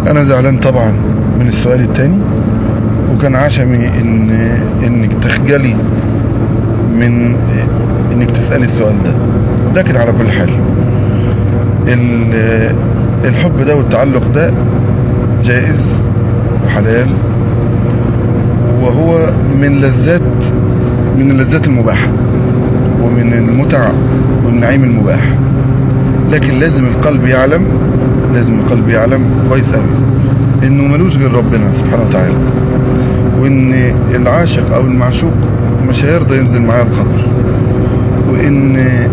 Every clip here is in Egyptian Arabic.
انا زعلان طبعا من السؤال التاني وكان عشمي ان انك تخجلي من انك تسالي السؤال ده لكن على كل حال ال- الحب ده والتعلق ده جائز وحلال وهو من لذات من اللذات المباحة ومن المتع والنعيم المباح لكن لازم القلب يعلم لازم القلب يعلم كويس قوي انه ملوش غير ربنا سبحانه وتعالى وان العاشق او المعشوق مش هيرضى ينزل معايا القبر وان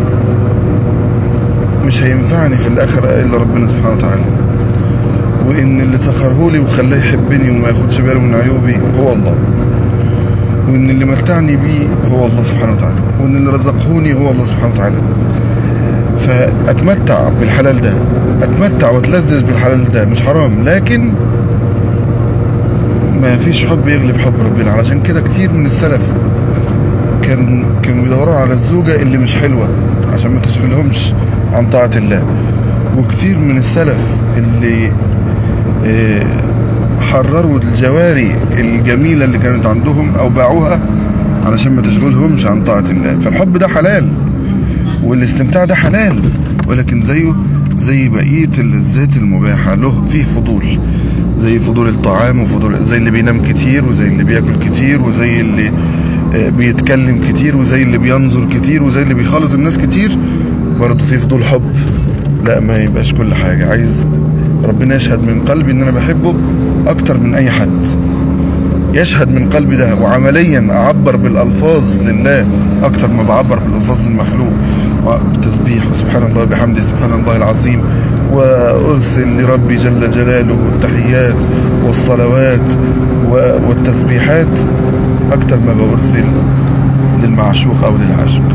مش هينفعني في الاخره الا ربنا سبحانه وتعالى وان اللي سخره لي وخلاه يحبني وما ياخدش باله من عيوبي هو الله وان اللي متعني بيه هو الله سبحانه وتعالى وان اللي رزقهوني هو الله سبحانه وتعالى فاتمتع بالحلال ده اتمتع واتلذذ بالحلال ده مش حرام لكن ما فيش حب يغلب حب ربنا علشان كده كتير من السلف كان كانوا بيدوروا على الزوجة اللي مش حلوة عشان ما تشغلهمش عن طاعة الله وكتير من السلف اللي آه، حرروا الجواري الجميلة اللي كانت عندهم أو باعوها علشان ما تشغلهمش عن طاعة الله فالحب ده حلال والاستمتاع ده حلال ولكن زيه زي بقية اللذات المباحة له فيه فضول زي فضول الطعام وفضول زي اللي بينام كتير وزي اللي بياكل كتير وزي اللي آه، بيتكلم كتير وزي اللي بينظر كتير وزي اللي بيخالط الناس كتير برضه في فضول حب لا ما يبقاش كل حاجة عايز ربنا يشهد من قلبي ان انا بحبه اكتر من اي حد يشهد من قلبي ده وعمليا اعبر بالالفاظ لله اكتر ما بعبر بالالفاظ للمخلوق بالتسبيح وسبحان الله بحمده سبحان الله العظيم وارسل لربي جل جلاله التحيات والصلوات و- والتسبيحات اكتر ما برسل للمعشوق او للعاشق